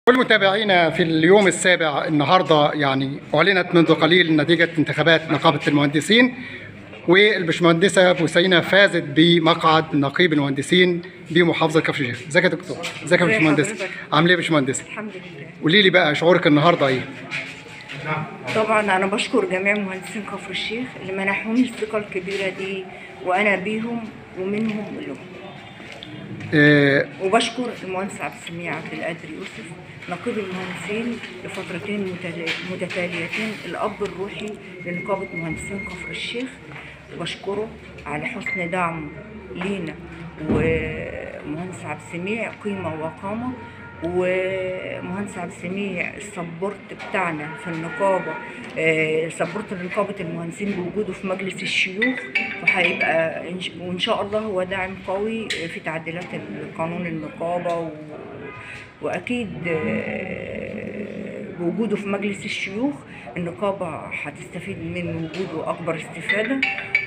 كل متابعينا في اليوم السابع النهارده يعني اعلنت منذ قليل نتيجه انتخابات نقابه المهندسين والبشمهندسه بوسينه فازت بمقعد نقيب المهندسين بمحافظه كفر الشيخ ازيك يا دكتور ازيك يا ازي باشمهندسه حضرتك؟ عامل ايه يا باشمهندسه الحمد لله قولي لي بقى شعورك النهارده ايه طبعا انا بشكر جميع مهندسين كفر الشيخ اللي منحوني الثقه الكبيره دي وانا بيهم ومنهم لهم آه وبشكر المهندس عبد السميع عبد القادر يوسف نقيب المهندسين لفترتين متلا- متتاليتين الاب الروحي لنقابه مهندسين كفر الشيخ وبشكره على حسن دعمه لينا ومهندس عبد السميع قيمه وقامه ومهندس عبد السميع السبورت بتاعنا في النقابه آه، سبورت لنقابه المهندسين بوجوده في مجلس الشيوخ وهيبقى إن ش- وان شاء الله هو داعم قوي في تعديلات قانون النقابه و... واكيد آه، بوجوده في مجلس الشيوخ النقابه هتستفيد من وجوده اكبر استفاده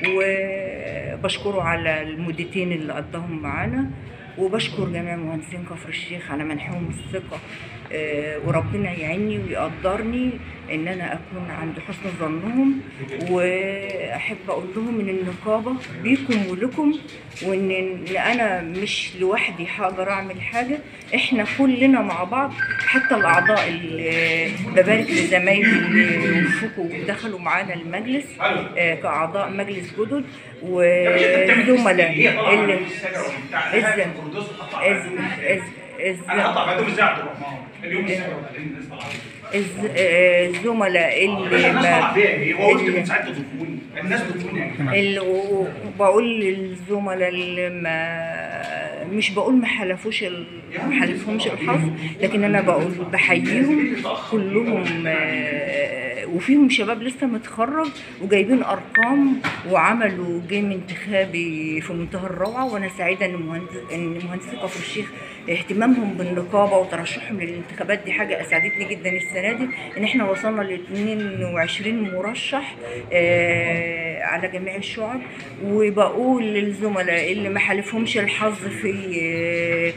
وبشكره على المدتين اللي قضاهم معانا وبشكر جميع مهندسين كفر الشيخ على منحهم الثقة آه، وربنا يعيني ويقدرني ان انا اكون عند حسن ظنهم واحب اقول لهم ان النقابة بيكم ولكم وان إن انا مش لوحدي هقدر اعمل حاجة احنا كلنا مع بعض حتى الاعضاء اللي ببارك لزمايلي اللي وفقوا ودخلوا معانا المجلس آه، كاعضاء مجلس جدد والزملاء اللي إذن إذن إذن انا هطلع إذن بعدهم ازاي يا عبد الرحمن اليوم السابع وبعدين الناس طلعت إز- آه، الزملاء اللي الناس طلعت ما بيها ايه هو قلت اللي- من ساعه تضيفوني الناس بتضيفوني يا جماعه اللي وبقول للزملاء اللي ما مش بقول ما حلفوش ال- ما حلفهمش الحظ لكن انا بقول بحييهم كلهم آه، وفيهم شباب لسه متخرج وجايبين ارقام وعملوا جيم انتخابي في منتهى الروعه وانا سعيده ان مهندس ان مهندسي كفر الشيخ اهتمامهم بالنقابه وترشحهم للانتخابات دي حاجه اسعدتني جدا السنه دي ان احنا وصلنا ل 22 مرشح آه، على جميع الشعب وبقول للزملاء اللي ما حالفهمش الحظ في آه،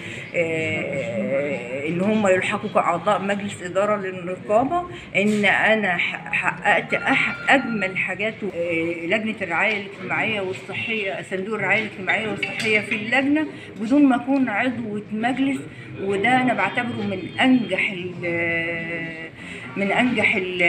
آه، ان هم يلحقوا كاعضاء مجلس اداره للنقابه ان انا ح- حققت أح- اجمل حاجات آه، لجنه الرعايه الاجتماعيه والصحيه صندوق الرعايه الاجتماعيه والصحيه في اللجنه بدون ما اكون عضوه مجلس وده انا بعتبره من انجح ال- من انجح ال-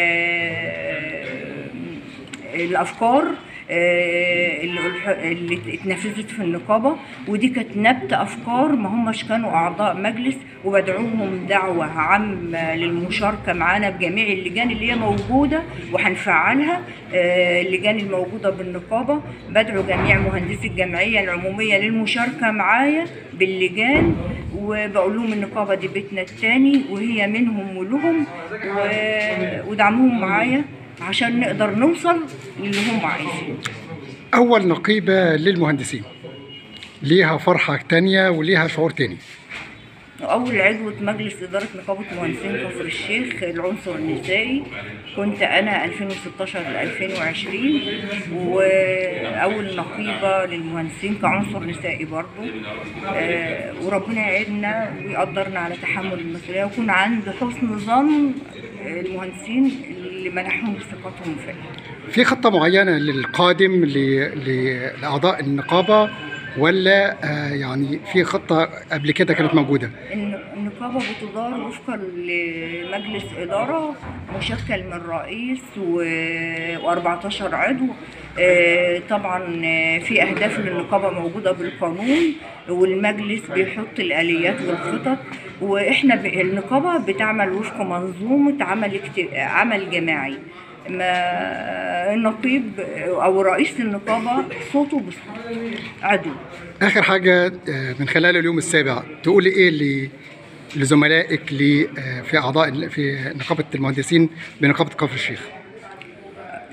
الافكار آه، اللي اللي اتنفذت في النقابه ودي كانت نبت افكار ما هماش كانوا اعضاء مجلس وبدعوهم دعوه عامه للمشاركه معانا بجميع اللجان اللي هي موجوده وهنفعلها آه، اللجان الموجوده بالنقابه بدعو جميع مهندسي الجمعيه العموميه للمشاركه معايا باللجان وبقول لهم النقابه دي بيتنا التاني وهي منهم ولهم و- ودعمهم معايا عشان نقدر نوصل للي هم عايزينه اول نقيبه للمهندسين ليها فرحه تانية وليها شعور تاني أول عضوة مجلس إدارة نقابة مهندسين كفر الشيخ العنصر النسائي كنت أنا 2016 ل 2020 وأول نقيبة للمهندسين كعنصر نسائي برضه آه، وربنا يعيننا ويقدرنا على تحمل المسؤولية ويكون عند حسن ظن المهندسين اللي منحهم ثقتهم فيا. في خطه معينه للقادم ل- ل- لاعضاء النقابه ولا آه يعني في خطه قبل كده كانت موجوده الن- النقابة بتدار وفقا لمجلس إدارة مشكل من رئيس و14 عضو آه، طبعا آه، في أهداف للنقابة موجودة بالقانون والمجلس بيحط الآليات والخطط وإحنا ب- النقابة بتعمل وفق منظومة عمل اجت- عمل جماعي ما النقيب أو رئيس النقابة صوته بصوت عضو اخر حاجه آه، من خلال اليوم السابع تقولي ايه ل- لزملائك ل- آه، في اعضاء ال- في نقابه المهندسين بنقابه كفر الشيخ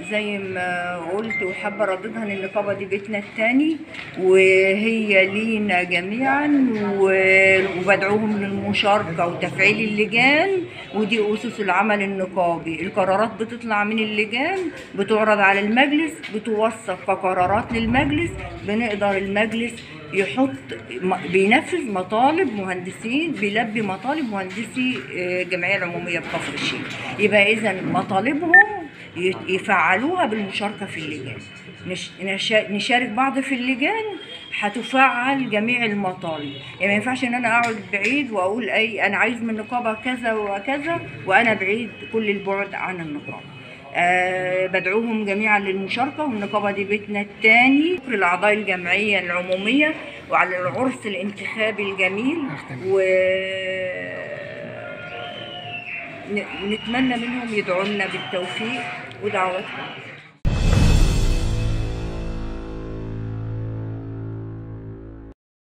زي ما قلت وحابه ارددها ان النقابه دي بيتنا التاني وهي لينا جميعا و- وبدعوهم للمشاركه وتفعيل اللجان ودي اسس العمل النقابي القرارات بتطلع من اللجان بتعرض على المجلس بتوثق كقرارات للمجلس بنقدر المجلس يحط م- بينفذ مطالب مهندسين بيلبي مطالب مهندسي آه، الجمعيه العموميه بكفر الشيخ يبقى اذا مطالبهم ي- يفعلوها بالمشاركه في اللجان نش- نشا- نشارك بعض في اللجان هتفعل جميع المطالب يعني ما ينفعش ان انا اقعد بعيد واقول اي انا عايز من النقابه كذا وكذا وانا بعيد كل البعد عن النقابه أه بدعوهم جميعا للمشاركة والنقابة دي بيتنا الثاني شكر لأعضاء الجمعية العمومية وعلى العرس الانتخابي الجميل و ن- نتمنى منهم يدعوا لنا بالتوفيق ودعواتكم